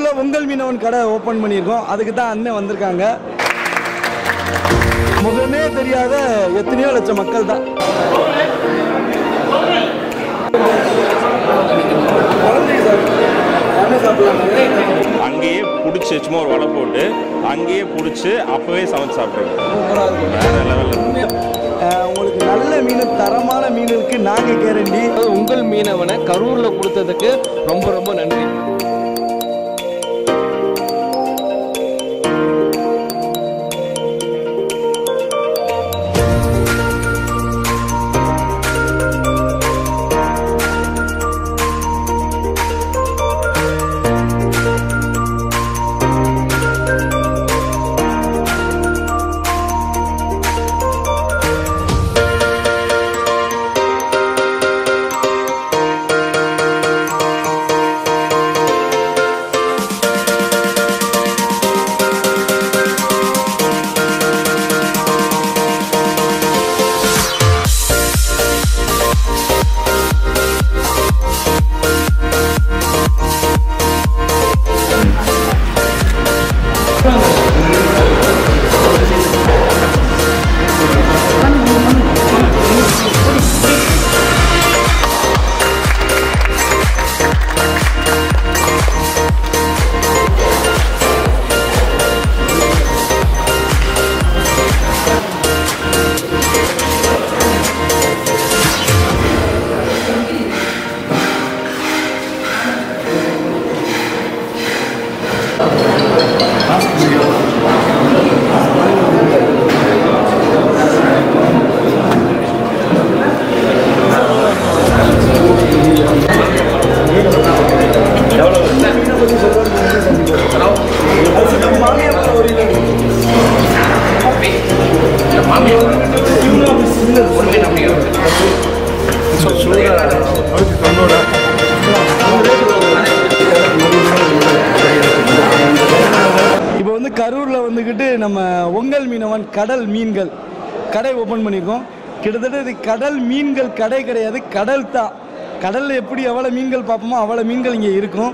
கரூரில் உங்கள் மீனவன் கடை ஓப்பன் பண்ணியிருக்கோம் அதுக்கு தான் அண்ணன் வந்திருக்காங்க முகமே தெரியாத எத்தனையோ லட்சம் மக்கள் தான் அங்கேயே பிடிச்சி சும்மா ஒரு வலை போட்டு அங்கேயே பிடிச்சி அப்போவே சமைச்சு சாப்பிட்ருக்கோம் வேற லெவலில் அஹ் உங்களுக்கு நல்ல மீன் தரமான மீனுக்கு நாங்கள் கேரண்டி உங்கள் மீனவனை கரூரில் கொடுத்ததுக்கு ரொம்ப ரொம்ப நன்றி இப்போ வந்து கரூரில் வந்துக்கிட்டு நம்ம ஒங்கல் மீனவன் கடல் மீன்கள் கடை ஓப்பன் பண்ணியிருக்கோம் கிட்டத்தட்ட இது கடல் மீன்கள் கடை கிடையாது கடல் தான் கடலில் எப்படி எவ்வளோ மீன்கள் பார்ப்போமோ அவ்வளோ மீன்கள் இங்கே இருக்கும்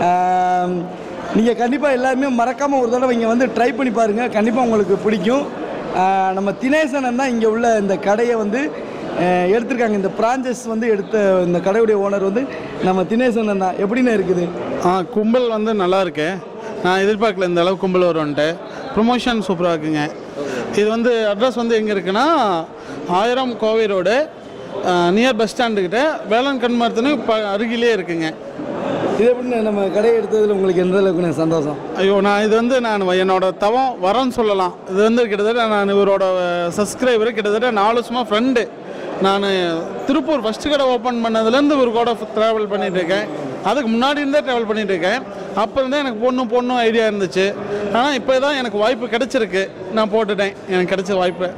நீங்கள் கண்டிப்பாக எல்லாருமே மறக்காமல் ஒரு தடவை இங்கே வந்து ட்ரை பண்ணி பாருங்கள் கண்டிப்பாக உங்களுக்கு பிடிக்கும் ஆஹ் நம்ம தினேசனன் தான் இங்கே உள்ள இந்த கடையை வந்து ஆஹ் எடுத்திருக்காங்க இந்த பிரான்ச்சஸ் வந்து எடுத்த இந்த கடையுடைய ஓனர் வந்து நம்ம தினேசனன் தான் எப்படின்னு இருக்குது ஆ கும்பல் வந்து நல்லா இருக்கு நான் எதிர்பார்க்கல இந்த அளவு கும்பல் வரும்ன்ட்டு ப்ரொமோஷன் சூப்பராக இருக்குங்க இது வந்து அட்ரஸ் வந்து எங்கே இருக்குன்னா ஆயிரம் கோவை ரோடு நியர் பஸ் ஸ்டாண்டுக்கிட்ட வேளாண் கண்மரத்துன்னு ப அருகிலே இருக்குங்க இது எப்படின்னு நம்ம கடை எடுத்ததில் உங்களுக்கு எந்த அளவுக்கு சந்தோஷம் ஐயோ நான் இது வந்து நான் என்னோட தவம் வரேன்னு சொல்லலாம் இது வந்து கிட்டத்தட்ட நான் இவரோட சப்ஸ்கிரைபர் கிட்டத்தட்ட நாலு வருஷமாக ஃப்ரெண்டு நான் திருப்பூர் ஃபஸ்ட்டு கடை ஓப்பன் பண்ணதுலேருந்து இவர் கூட ட்ராவல் பண்ணிட்டு இருக்கேன் அதுக்கு முன்னாடி இருந்தே ட்ராவல் பண்ணிட்டு இருக்கேன் அப்போ இருந்தே எனக்கு பொண்ணு பொண்ணும் ஐடியா இருந்துச்சு ஆனால் இப்போ தான் எனக்கு வாய்ப்பு கிடைச்சிருக்கு நான் போட்டுட்டேன் எனக்கு கிடைச்ச வாய்ப்பு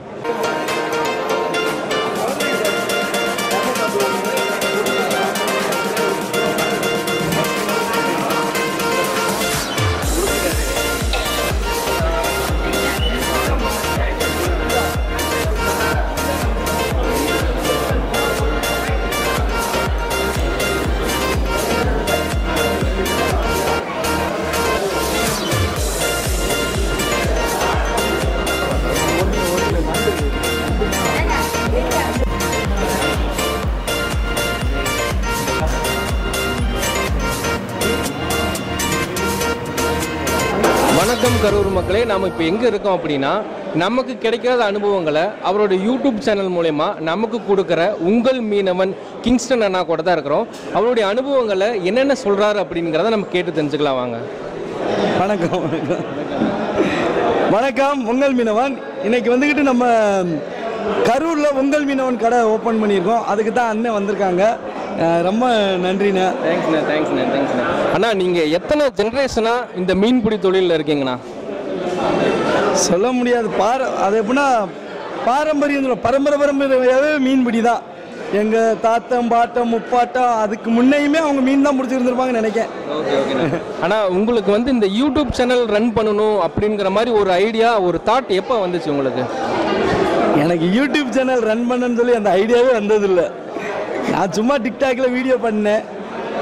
வணக்கம் கரூர் மக்களே நாம் இப்போ எங்கே இருக்கோம் அப்படின்னா நமக்கு கிடைக்காத அனுபவங்களை அவரோட யூடியூப் சேனல் மூலயமா நமக்கு கொடுக்குற உங்கள் மீனவன் கிங்ஸ்டன் அண்ணா கூட தான் இருக்கிறோம் அவருடைய அனுபவங்களை என்னென்ன சொல்கிறாரு அப்படிங்கிறத நம்ம கேட்டு தெரிஞ்சுக்கலாம் வாங்க வணக்கம் வணக்கம் வணக்கம் உங்கள் மீனவன் இன்னைக்கு வந்துக்கிட்டு நம்ம கரூரில் உங்கள் மீனவன் கடை ஓப்பன் பண்ணியிருக்கோம் அதுக்கு தான் அண்ணன் வந்திருக்காங்க அஹ் ரொம்ப நன்றிண்ணே தேங்க்ஸ்ண்ணே தேங்க்ஸ்ண்ணே தேங்க்ஸ்ண்ணே அண்ணா நீங்கள் எத்தனை ஜென்ரேஷனாக இந்த மீன்பிடி தொழிலில் இருக்கீங்கண்ணா சொல்ல முடியாது பார அது எப்படின்னா பாரம்பரியம் சொல்ல- பரம்பரை பரம்பரையாகவே மீன்பிடி தான் எங்கள் தாத்தம் பாட்டம் முப்பாட்டம் அதுக்கு முன்னையுமே அவங்க மீன் தான் பிடிச்சிருந்துருப்பாங்கன்னு நினைக்கிறேன் ஓகே ஓகே ஆனால் உங்களுக்கு வந்து இந்த யூடியூப் சேனல் ரன் பண்ணணும் அப்படிங்கிற மாதிரி ஒரு ஐடியா ஒரு தாட் எப்போ வந்துச்சு உங்களுக்கு எனக்கு யூடியூப் சேனல் ரன் பண்ணன்னு சொல்லி அந்த ஐடியாவே வந்ததில்லை நான் சும்மா டிக்டாக்ல வீடியோ பண்ணேன்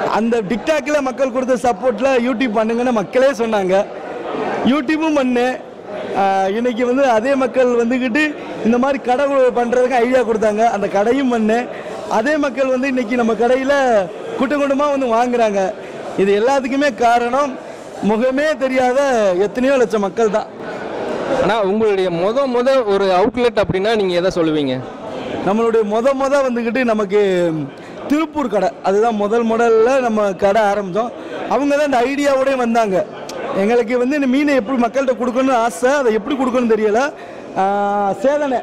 அந்த டிக்டாக்ல மக்கள் கொடுத்த சப்போர்ட்ல யூடியூப் பண்ணுங்கன்னு மக்களே சொன்னாங்க யூடியூப்பும் பண்ணேன் ஆஹ் இன்னைக்கு வந்து அதே மக்கள் வந்துக்கிட்டு இந்த மாதிரி கடை பண்ணுறதுக்கு ஐடியா கொடுத்தாங்க அந்த கடையும் பண்ணேன் அதே மக்கள் வந்து இன்னைக்கு நம்ம கடையில் கூட்டம் கூட்டமாக வந்து வாங்குறாங்க இது எல்லாத்துக்குமே காரணம் முகமே தெரியாத எத்தனையோ லட்சம் மக்கள் தான் ஆனால் உங்களுடைய முத முத ஒரு அவுட்லெட் அப்படின்னா நீங்கள் எதை சொல்லுவீங்க நம்மளுடைய முத முத வந்துக்கிட்டு நமக்கு திருப்பூர் கடை அதுதான் முதல் முதல்ல நம்ம கடை ஆரம்பித்தோம் அவங்க தான் இந்த ஐடியாவோடய வந்தாங்க எங்களுக்கு வந்து இந்த மீனை எப்படி மக்கள்கிட்ட கொடுக்கணும்னு ஆசை அதை எப்படி கொடுக்கணும்னு தெரியல ஆஹ் சேதனை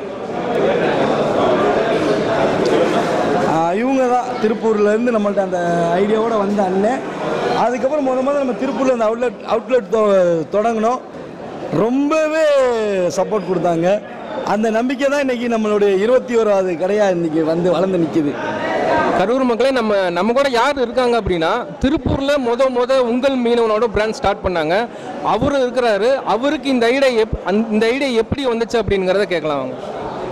ஆஹ் இவங்க தான் திருப்பூர்லேருந்து நம்மள்ட்ட அந்த ஐடியாவோட வந்த அண்ணன் அதுக்கப்புறம் முத முதல்ல நம்ம திருப்பூரில் அந்த அவுட்லெட் அவுட்லெட் தொடங்கினோம் ரொம்பவே சப்போர்ட் கொடுத்தாங்க அந்த நம்பிக்கை தான் இன்னைக்கு நம்மளுடைய இருபத்தி ஓராவது கடையாக இன்னைக்கு வந்து வளர்ந்து நிற்கிது கரூர் மக்களே நம்ம நம்ம கூட யார் இருக்காங்க அப்படின்னா திருப்பூர்ல முத முத உங்கள் மீனவனோட பிராண்ட் ஸ்டார்ட் பண்ணாங்க அவரு இருக்கிறாரு அவருக்கு இந்த ஐடியா எப் அந்த- இந்த ஐடியா எப்படி வந்துச்சு அப்படிங்கிறத கேட்கலாம் அவங்க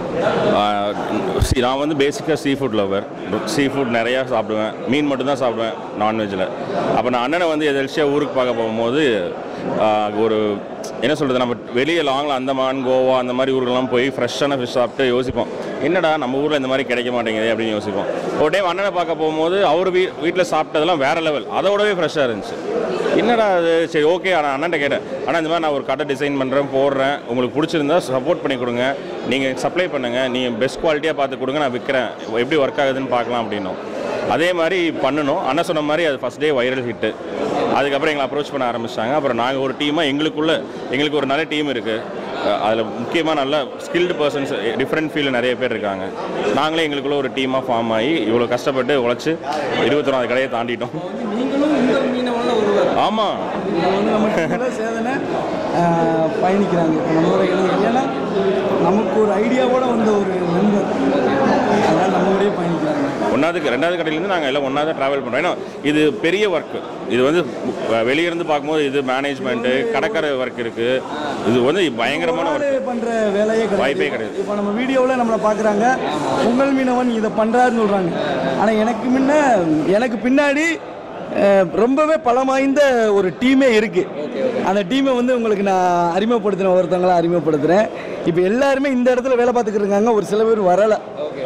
ஆஹ் see, நான் வந்து பேசிக்காக seafood lover seafood நிறையா சாப்பிடுவேன் மீன் மட்டும்தான் சாப்பிடுவேன் நான்வெஜ்ஜில் அப்போ நான் அண்ணனை வந்து எதிர்ச்சியாக ஊருக்கு பார்க்க போகும்போது ஆஹ் ஒரு என்ன சொல்கிறது நம்ம வெளியே லாங்கில் அந்தமான் கோவா அந்த மாதிரி ஊருக்கெல்லாம் போய் ஃப்ரெஷ்ஷான ஃபிஷ் சாப்பிட்டு யோசிப்போம் என்னடா நம்ம ஊரில் இந்த மாதிரி கிடைக்க மாட்டேங்குது அப்படின்னு யோசிப்போம் ஒரு டைம் அண்ணனை பார்க்க போகும்போது அவர் வீ வீட்டில் சாப்பிட்டதெல்லாம் வேறு லெவல் அதோடவே ஃப்ரெஷ்ஷாக இருந்துச்சு என்னடா அது சரி ஓகே ஆனால் அண்ணன்ட்ட கேட்டேன் ஆனால் இந்த மாதிரி நான் ஒரு கடை டிசைன் பண்ணுறேன் போடுறேன் உங்களுக்கு பிடிச்சிருந்தா சப்போர்ட் பண்ணி கொடுங்க நீங்கள் சப்ளை பண்ணுங்கள் நீங்கள் பெஸ்ட் குவாலிட்டியாக பார்த்து கொடுங்க நான் விற்கிறேன் எப்படி ஒர்க் ஆகுதுன்னு பார்க்கலாம் அப்படின்னோம் அதே மாதிரி பண்ணணும் அண்ணன் சொன்ன மாதிரி அது ஃபஸ்ட் டே வைரல் ஹிட்டு அதுக்கப்புறம் எங்களை அப்ரோச் பண்ண ஆரம்பிச்சாங்க அப்புறம் நாங்கள் ஒரு டீமாக எங்களுக்குள்ள எங்களுக்கு ஒரு நல்ல டீம் இருக்குது அதில் முக்கியமாக நல்ல ஸ்கில்டு பர்சன்ஸ் டிஃப்ரெண்ட் ஃபீல்டு நிறைய பேர் இருக்காங்க நாங்களே எங்களுக்குள்ள ஒரு டீமாக ஃபார்ம் ஆகி இவ்வளோ கஷ்டப்பட்டு உழைச்சி இருபத்தொன்னாவது கடையை தாண்டிட்டோம் நீங்களும் உங்கள் மீனவன்ல ஒருவர் ஆமாம் இதில் வந்து நம்ம டீமில் சேதனை ஆஹ், பயணிக்கிறாங்க இப்போ நம்மளோட இளைஞர் ஏன்னா நமக்கு ஒரு ஐடியாவோட வந்த ஒரு நண்பர் அதனால் நம்மளோடய பயணிக்கிறாங்க ஒன்றாவது ரெண்டாவது கடையிலேருந்து நாங்கள் எல்லாம் ஒன்றா தான் ட்ராவல் பண்ணுறோம் ஏன்னா இது பெரிய ஒர்க் இது வந்து வெளியிருந்து பார்க்கும்போது இது மேனேஜ்மெண்ட்டு கடற்கரை ஒர்க் இருக்குது இது வந்து பயங்கரமான ஒர்க் பண்ணுற வேலையே வாய்ப்பே கிடையாது கிடையாது. இப்போ நம்ம வீடியோவில் நம்மளை பார்க்குறாங்க உங்கள் மீனவன் இதை பண்ணுறாருன்னு சொல்கிறாங்க ஆனால் எனக்கு முன்ன எனக்கு பின்னாடி அஹ், ரொம்பவே பலம் வாய்ந்த ஒரு டீமே இருக்குது அந்த டீமை வந்து உங்களுக்கு நான் அறிமுகப்படுத்தின ஒருத்தவங்கள அறிமுகப்படுத்துகிறேன் இப்போ எல்லாருமே இந்த இடத்துல வேலை பார்த்துக்கிட்டு இருக்காங்க ஒரு சில பேர் வரலை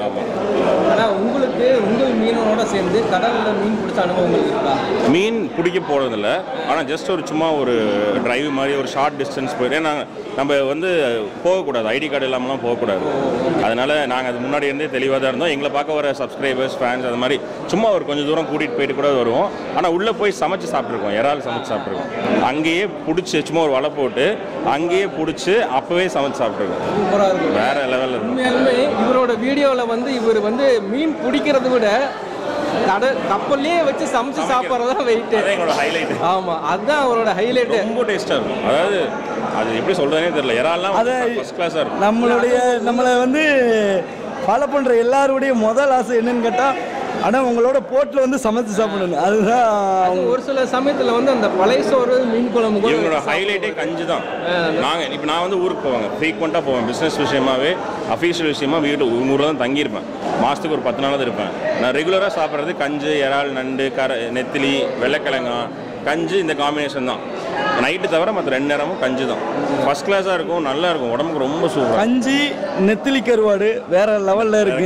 ஆனால் உங்களுக்கு உங்கள் மீனவனோட சேர்ந்து கடலில் மீன் பிடிச்ச அனுபவம் உங்களுக்கு இருக்கா மீன் பிடிக்க போகிறதில்ல ஆனால் ஜஸ்ட் ஒரு சும்மா ஒரு டிரைவ் மாதிரி ஒரு ஷார்ட் டிஸ்டன்ஸ் போயிட்டு ஏன்னா நம்ம வந்து போகக்கூடாது ஐடி கார்டு இல்லாமலாம் போகக்கூடாது அதனால் நாங்கள் அது முன்னாடி இருந்தே தெளிவாக தான் இருந்தோம் எங்களை பார்க்க வர சப்ஸ்கிரைபர்ஸ் ஃபேன்ஸ் அது மாதிரி சும்மா ஒரு கொஞ்சம் தூரம் கூட்டிகிட்டு போயிட்டு கூட வருவோம் ஆனால் உள்ளே போய் சமைச்சு சாப்பிட்ருக்கோம் இறால் சமைச்சு சாப்பிட்ருக்கோம் அங்கேயே பிடிச்சி சும்மா ஒரு வலை போட்டு அங்கேயே பிடிச்சி அப்போவே சமைச்சு சாப்பிட்ருக்கோம் சூப்பராக இருக்கும் வேற லெவலில் இருக்கும் உண்மையாலுமே இவரோட வீடியோவில் வந்து இவர் வந்து மீன் பிடிக்கிறத விட கடை கப்பல்லே வச்சு சமைச்சு சாப்பிட்றது தான் வெயிட்டு அதான் எங்களோட ஹைலைட் ஆமாம் அதுதான் அவரோட ஹைலைட்டு ரொம்ப டேஸ்ட்டாக இருக்கும் அதாவது அது எப்படி சொல்கிறதுனே தெரியல இறால்லாம் அதை ஃபஸ்ட் கிளாஸாக இருக்கும் நம்மளுடைய நம்மளை வந்து ஃபாலோ பண்ணுற எல்லாருடைய முதல் ஆசை என்னன்னு கேட்டால் ஆனால் உங்களோட போட்டில் வந்து சமைச்சு சாப்பிடணும் அதுதான் அவங்க ஒரு சில சமயத்தில் வந்து அந்த பழைய சோறு மீன் குழம்பு கூட இவங்களோட ஹைலைட்டே கஞ்சி தான் நாங்கள் இப்போ நான் வந்து ஊருக்கு போவாங்க ஃப்ரீக்வெண்ட்டாக போவேன் பிஸ்னஸ் விஷயமாவே அஃபீஷியல் விஷயமா வீட்டு ஊரில் தான் தங்கியிருப்பேன் மாதத்துக்கு ஒரு பத்து நாளாவது இருப்பேன் நான் ரெகுலராக சாப்பிட்றது கஞ்சு இறால் நண்டு கர நெத்திலி வெள்ளைக்கிழங்கா கஞ்சு இந்த காம்பினேஷன் தான் நைட்டு தவிர மற்ற ரெண்டு நேரமும் கஞ்சு தான் ஃபஸ்ட் கிளாஸாக இருக்கும் நல்லா இருக்கும் உடம்புக்கு ரொம்ப சூப்பராக கஞ்சி நெத்திலி கருவாடு வேற லெவல்ல இருக்கு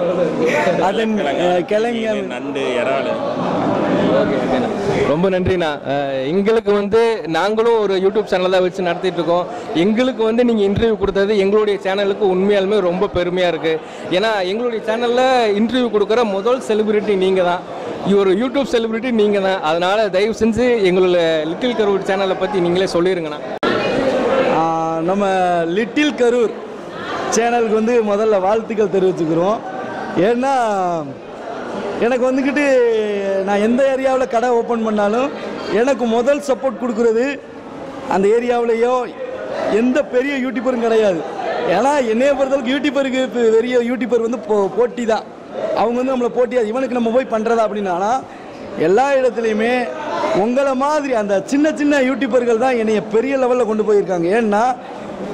அதன் அஹ், கிழங்கு நண்டு இறால் ரொம்ப நன்றிண்ணா அஹ், எங்களுக்கு வந்து நாங்களும் ஒரு யூடியூப் சேனல் தான் வச்சு நடத்திட்டு இருக்கோம் எங்களுக்கு வந்து நீங்கள் இன்டர்வியூ கொடுத்தது எங்களுடைய சேனலுக்கு உண்மையாலுமே ரொம்ப பெருமையாக இருக்குது ஏன்னா எங்களுடைய சேனலில் இன்டர்வியூ கொடுக்குற முதல் செலிபிரிட்டி நீங்கள் தான் ஒரு யூடியூப் செலிபிரிட்டி நீங்கள் தான் அதனால் தயவு செஞ்சு எங்களோட லிட்டில் கரூர் சேனலை பற்றி நீங்களே சொல்லிடுங்கண்ணா ஆஹ், நம்ம லிட்டில் கரூர் சேனலுக்கு வந்து முதல்ல வாழ்த்துக்கள் தெரிவிச்சுக்கிறோம் ஏன்னா எனக்கு வந்துக்கிட்டு நான் எந்த ஏரியாவில் கடை ஓப்பன் பண்ணாலும் எனக்கு முதல் சப்போர்ட் கொடுக்குறது அந்த ஏரியாவிலேயோ எந்த பெரிய யூடியூபரும் கிடையாது ஏன்னா என்னைய பொறுத்தளவுக்கு யூடியூபருக்கு இப்போ பெரிய யூடியூபர் வந்து போ போட்டி தான் அவங்க வந்து நம்மளை போட்டியா இவனுக்கு நம்ம போய் பண்ணுறதா அப்படின்னு ஆனால் எல்லா இடத்துலையுமே உங்களை மாதிரி அந்த சின்ன சின்ன யூடியூபர்கள் தான் என்னைய பெரிய லெவலில் கொண்டு போயிருக்காங்க ஏன்னா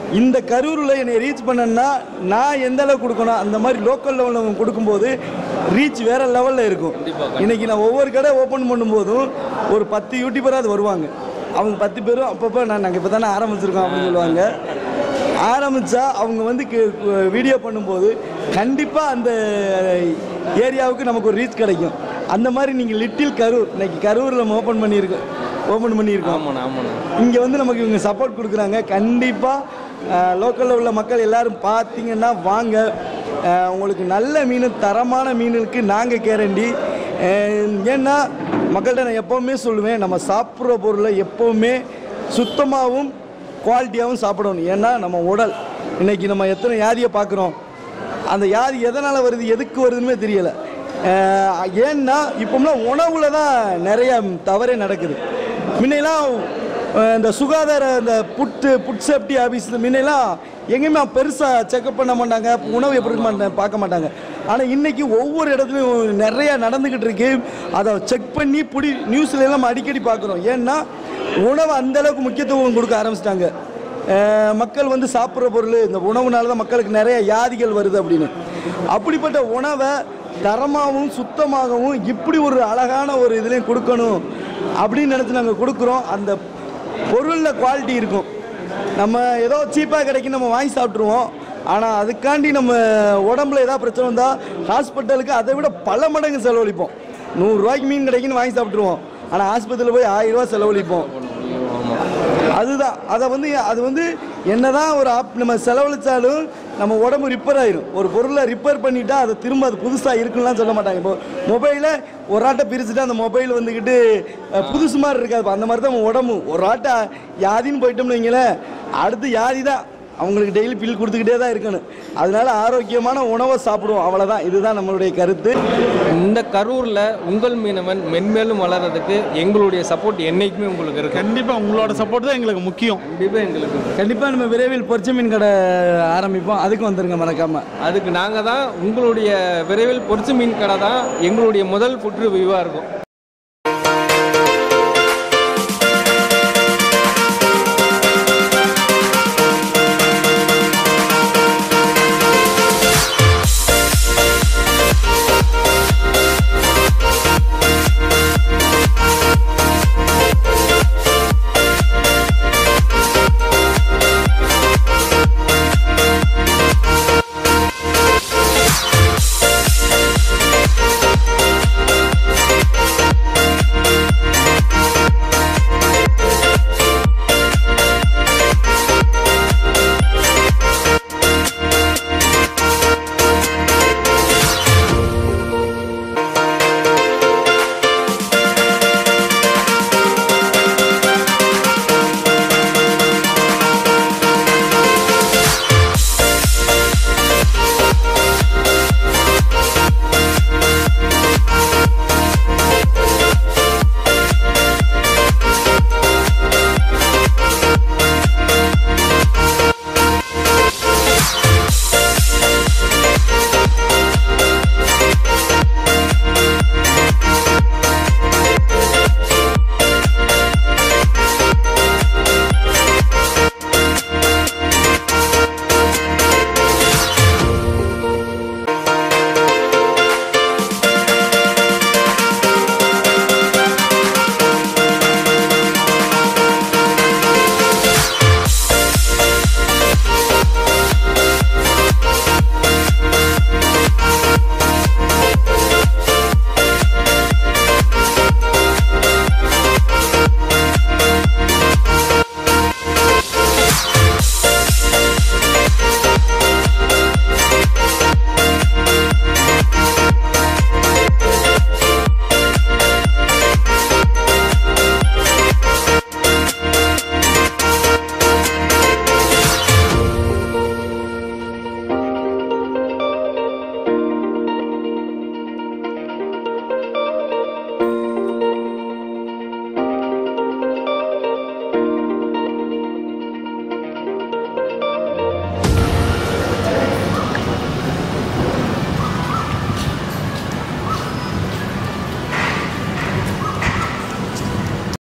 இந்த கரூரில் என்னை ரீச் பண்ணேன்னா நான் எந்த அளவுக்கு கொடுக்கணும் அந்த மாதிரி லோக்கல் லெவலில் கொடுக்கும்போது ரீச் வேற லெவலில் இருக்கும் இன்னைக்கு நான் ஒவ்வொரு கடை ஓப்பன் பண்ணும்போதும் ஒரு பத்து யூடியூபராவது வருவாங்க அவங்க பத்து பேரும் அப்பப்போ நான் நாங்கள் இப்போ தானே ஆரம்பிச்சிருக்கோம் அப்படின்னு சொல்லுவாங்க ஆரம்பித்தா அவங்க வந்து வீடியோ பண்ணும்போது கண்டிப்பாக அந்த ஏரியாவுக்கு நமக்கு ஒரு ரீச் கிடைக்கும் அந்த மாதிரி நீங்கள் லிட்டில் கரூர் இன்னைக்கு கரூரில் நம்ம ஓப்பன் பண்ணியிருக்கோம் ஓப்பன் பண்ணியிருக்கோம் ஆமாண்ணா ஆமாண்ணா இங்கே வந்து நமக்கு இவங்க சப்போர்ட் கொடுக்குறாங்க கண்டிப்பாக லோக்கலில் உள்ள மக்கள் எல்லாரும் பார்த்தீங்கன்னா வாங்க அஹ், உங்களுக்கு நல்ல மீன் தரமான மீனுக்கு நாங்கள் கேரண்டி அஹ், ஏன்னா மக்கள்கிட்ட நான் எப்போவுமே சொல்லுவேன் நம்ம சாப்பிட்ற பொருளை எப்போவுமே சுத்தமாகவும் குவாலிட்டியாகவும் சாப்பிடணும் ஏன்னா நம்ம உடல் இன்னைக்கு நம்ம எத்தனை வியாதியை பார்க்குறோம் அந்த வியாதி எதனால் வருது எதுக்கு வருதுன்னு தெரியலை அஹ், ஏன்னா இப்போம்லாம் உணவுல தான் நிறைய தவறே நடக்குது முன்னெல்லாம் அஹ், இந்த சுகாதார இந்த புட்டு புட் சேஃப்டி ஆஃபீஸ் முன்னெல்லாம் எங்கேயுமே பெருசாக செக்அப் பண்ண மாட்டாங்க உணவு எப்படி இருக்கு மாட்டாங்க பார்க்க மாட்டாங்க ஆனால் இன்னைக்கு ஒவ்வொரு இடத்துலையும் நிறையா நடந்துக்கிட்டு இருக்கு அதை செக் பண்ணி புடி நியூஸ்ல எல்லாம் நம்ம அடிக்கடி பார்க்குறோம் ஏன்னா உணவு அந்த அளவுக்கு முக்கியத்துவம் கொடுக்க ஆரம்பிச்சிட்டாங்க அஹ் மக்கள் வந்து சாப்பிட்ற பொருள் இந்த உணவுனால தான் மக்களுக்கு நிறைய வியாதிகள் வருது அப்படின்னு அப்படிப்பட்ட உணவை தரமாகவும் சுத்தமாகவும் இப்படி ஒரு அழகான ஒரு இதுலேயும் கொடுக்கணும் அப்படின்னு நினச்சி நாங்கள் கொடுக்குறோம் அந்த பொருளில் குவாலிட்டி இருக்கும் நம்ம ஏதோ சீப்பாக கிடைக்கும் நம்ம வாங்கி சாப்பிட்ருவோம் ஆனால் அதுக்காண்டி நம்ம உடம்புல ஏதாவது பிரச்சனை வந்தால் ஹாஸ்பிட்டலுக்கு அதை விட பல மடங்கு செலவழிப்போம் நூறுரூவாய்க்கு மீன் கிடைக்குன்னு வாங்கி சாப்பிட்ருவோம் ஆனால் ஆஸ்பத்திரியில் போய் ஆயிரம் ரூபாய் செலவழிப்போம் அதுதான் அதை வந்து அது வந்து என்னதான் ஒரு ஆப் நம்ம செலவழிச்சாலும் நம்ம உடம்பு ரிப்பேர் ஆயிரும் ஒரு பொருளை ரிப்பேர் பண்ணிட்டா அது திரும்ப அது புதுசாக இருக்குன்னுலாம் சொல்ல மாட்டாங்க இப்போ மொபைலை ஒரு ஆட்டை பிரிச்சுட்டு அந்த மொபைல் வந்துக்கிட்டு அஹ், புதுசு மாதிரி இருக்காது இப்ப அந்த மாதிரி தான் நம்ம உடம்பு ஒரு ஆட்டை யாதின்னு போயிட்டோம்னு வைங்களேன் அடுத்து யாதி தான் அவங்களுக்கு டெய்லி பில் கொடுத்துக்கிட்டே தான் இருக்கணும் அதனால ஆரோக்கியமான உணவை சாப்பிடுவோம் அவ்வளோதான் இதுதான் நம்மளுடைய கருத்து இந்த கரூரில் உங்கள் மீனவன் மென்மேலும் வளர்றதுக்கு எங்களுடைய சப்போர்ட் என்னைக்குமே உங்களுக்கு இருக்கு கண்டிப்பாக உங்களோட சப்போர்ட் தான் எங்களுக்கு முக்கியம் கண்டிப்பாக எங்களுக்கு இருக்கு. கண்டிப்பாக நம்ம விரைவில் பொரிச்ச மீன் கடை ஆரம்பிப்போம் அதுக்கு வந்துருங்க மறக்காம அதுக்கு நாங்கள் தான் உங்களுடைய விரைவில் பொரிச்சு மீன் கடை தான் எங்களுடைய முதல் புற்று வியூவாக இருக்கும்